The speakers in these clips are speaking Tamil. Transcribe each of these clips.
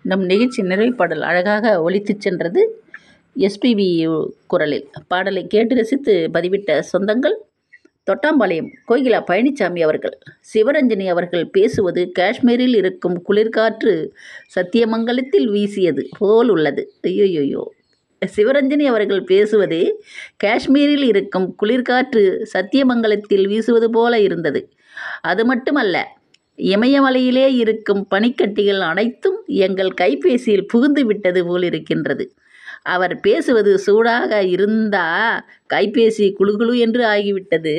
நம் நிகழ்ச்சி நிறைவு பாடல் அழகாக ஒலித்துச் சென்றது எஸ்பிபி குரலில் பாடலை கேட்டு ரசித்து பதிவிட்ட சொந்தங்கள் தொட்டாம்பாளையம் கோகிலா பழனிசாமி அவர்கள் சிவரஞ்சனி அவர்கள் பேசுவது காஷ்மீரில் இருக்கும் குளிர்காற்று சத்தியமங்கலத்தில் வீசியது போல் உள்ளது ஐயோயோயோ சிவரஞ்சனி அவர்கள் பேசுவது காஷ்மீரில் இருக்கும் குளிர்காற்று சத்தியமங்கலத்தில் வீசுவது போல இருந்தது அது மட்டுமல்ல இமயமலையிலே இருக்கும் பனிக்கட்டிகள் அனைத்தும் எங்கள் கைபேசியில் புகுந்து விட்டது போல் இருக்கின்றது அவர் பேசுவது சூடாக இருந்தா கைபேசி குளு குளு என்று ஆகிவிட்டது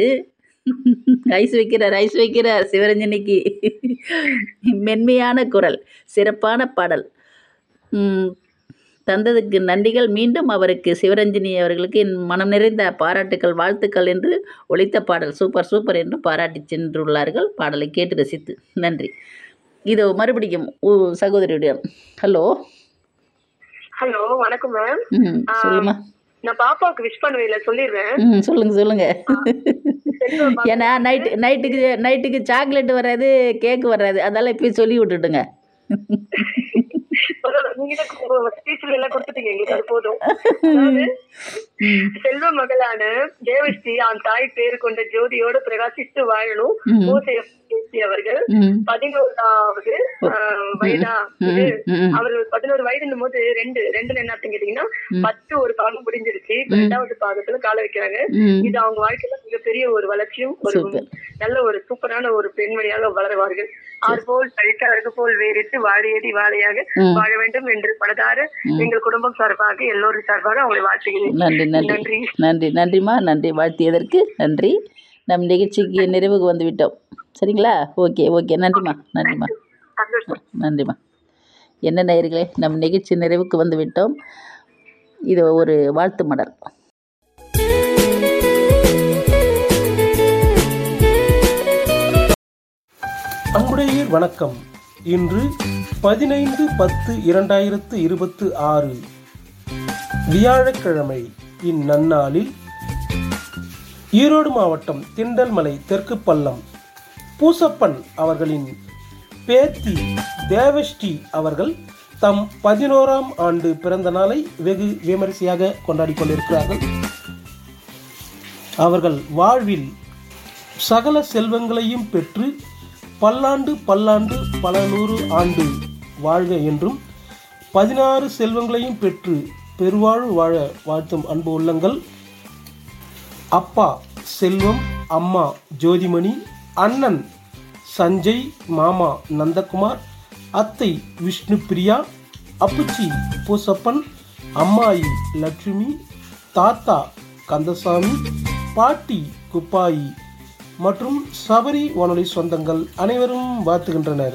ஐஸ் வைக்கிறார் ஐஸ் வைக்கிறார் சிவரஞ்சனிக்கு மென்மையான குரல் சிறப்பான பாடல் ம், தந்ததுக்கு நன்றிகள் மீண்டும் அவருக்கு சிவரஞ்சனி அவர்களுக்கு என் மனம் நிறைந்த பாராட்டுக்கள் வாழ்த்துக்கள் என்று ஒலித்த பாடல் சூப்பர் சூப்பர் என்று பாராட்டி சென்றுள்ளார்கள் பாடலை கேட்டு ரசித்து நன்றி இதோ மறுபடியும் உ- சகோதரியுடன் ஹலோ ஹலோ வணக்கம் மேம் ம் சொல்லுமா நான் பாப்பாவுக்கு விஷ் பண்ணுவேல சொல்லிடுறேன் ம் சொல்லுங்க சொல்லுங்க செல்வம் பா- ஏன்னா நைட்டு நைட்டுக்கு நைட்டுக்கு சாக்லேட் வராது கேக் வராது அதெல்லாம் இப்போயே சொல்லி விட்டுட்டுங்க பரவாயில்ல, நீங்க தான் ஸ்பீச்ல எல்லாம் கொடுத்துட்டீங்க எங்களுக்கு அது போதும் அதாவது, ம் செல்வ மகளான தேவஸ்ரீ அவன் தாய் பேரு கொண்ட ஜோதியோடு பிரகாசித்து வாழணும் ம். மூசைய பேசி அவர்கள் ம் பதினோராவது ஆஹ், வயதா இது ம். அவர் பதினோரு வயதுன்னும் போது ரெண்டு ரெண்டுல என்ன அர்த்தம் கேட்டீங்கன்னா பத்து ஒரு பாகம் முடிஞ்சிருச்சு இப்ப ரெண்டாவது பாகத்துல கால வைக்கிறாங்க ம் இது அவங்க வாழ்க்கையில மிகப்பெரிய ஒரு வளர்ச்சியும் ஒரு Super. நல்ல ஒரு சூப்பரான ஒரு பெண்மணியாக வளருவார்கள் ஆறு போல் தழைத்து அழகு போல் வேறிட்டு வாழையடி வாழையாக ம். வாழ வேண்டும் என்று பலதார எங்கள் குடும்பம் சார்பாக எல்லோரும் சார்பாக அவங்களை வாழ்த்துகிறேன் நன்றி நன்றி நன்றி நன்றி நன்றிம்மா நன்றி வாழ்த்தியதற்கு நன்றி நம் நிகழ்ச்சிக்கு நிறைவுக்கு வந்து விட்டோம் சரிங்களா ஓகே ஓகே நன்றிம்மா நன்றிம்மா சந்தோஷம் நன்றிம்மா என்ன நேயர்களே நம் நிகழ்ச்சி நிறைவுக்கு வந்து விட்டோம் இது ஒரு வாழ்த்து மடல் அன்புடைய வணக்கம் இன்று பதினைந்து பத்து இரண்டாயிரத்து இருபத்து ஆறு வியாழக்கிழமை இந்நன்னாளில் ஈரோடு மாவட்டம் திண்டல்மலை தெற்கு பள்ளம் பூசப்பன் அவர்களின் பேத்தி தேவஸ்ரீ அவர்கள் தம் பதினோராம் ஆண்டு பிறந்த நாளை வெகு விமரிசையாக கொண்டாடி கொண்டிருக்கிறார்கள் அவர்கள் வாழ்வில் சகல செல்வங்களையும் பெற்று பல்லாண்டு பல்லாண்டு பல நூறு ஆண்டு வாழ்க என்றும் பதினாறு செல்வங்களையும் பெற்று பெருவாழ்வு வாழ வாழ்த்தும் அன்பு உள்ளங்கள் அப்பா செல்வம் அம்மா ஜோதிமணி அண்ணன் சஞ்சய் மாமா நந்தகுமார் அத்தை விஷ்ணு பிரியா அப்புச்சி பூசப்பன் அம்மாயி லட்சுமி தாத்தா கந்தசாமி பாட்டி குப்பாயி மற்றும் சபரி வானொலி சொந்தங்கள் அனைவரும் வாழ்த்துகின்றனர்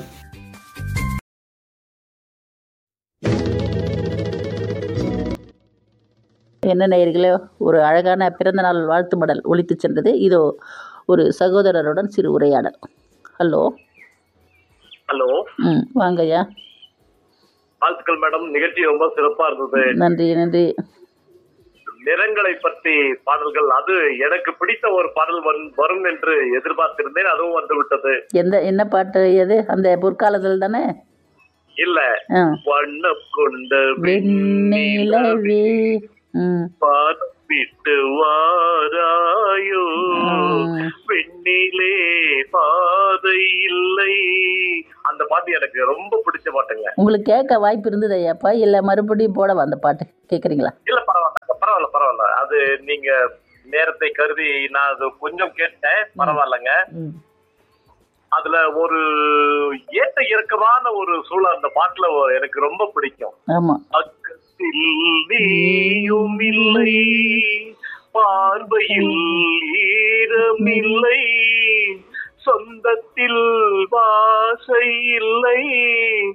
என்ன நேயர்களே ஒரு அழகான பிறந்தநாள் வாழ்த்து மடல் ஒலித்து சென்றது இதோ ஒரு சகோதரருடன் சிறு உரையாடல் ஹலோ ஹலோ ம் வாங்கய்யா வாழ்த்துக்கள் மேடம் நிகழ்ச்சி ரொம்ப சிறப்பா இருந்தது நன்றி நன்றி நிறங்களை பற்றி பாடல்கள் அது எனக்கு பிடித்த ஒரு பாடல் வரும் வரும் என்று எதிர்பார்த்திருந்தேன் அதுவும் வந்து விட்டது எந்த என்ன பாட்டு எது அந்த பொற்காலத்தில் தானே இல்ல ஆ வண்ணம் கொண்ட வெண்ணிலவே ம் பாடம் விட்டு வாராயோ ம். வெண்ணிலே பாதை இல்லை அந்த பாட்டு எனக்கு ரொம்ப பிடிச்ச பாட்டுங்க உங்களுக்கு கேட்க வாய்ப்பு இருந்தது ஐயாப்பா இல்லை மறுபடியும் போடவா அந்த பாட்டு கேட்குறீங்களா இல்ல பரவாயில்ல பரவாயில்ல பரவாயில்ல அது நீங்க நேரத்தை கருதி நான் அது கொஞ்சம் கேட்டேன் பரவாயில்லங்க ம் அதுல ஒரு ஏத்த இறக்கமான ஒரு சூழல் அந்த பாட்டுல ஒரு- எனக்கு ரொம்ப பிடிக்கும் ஆமாம் பக்கத்தில் நீயும் இல்லை பார்வையில் ஈரமில்லை சொந்தத்தில் வாசை இல்லை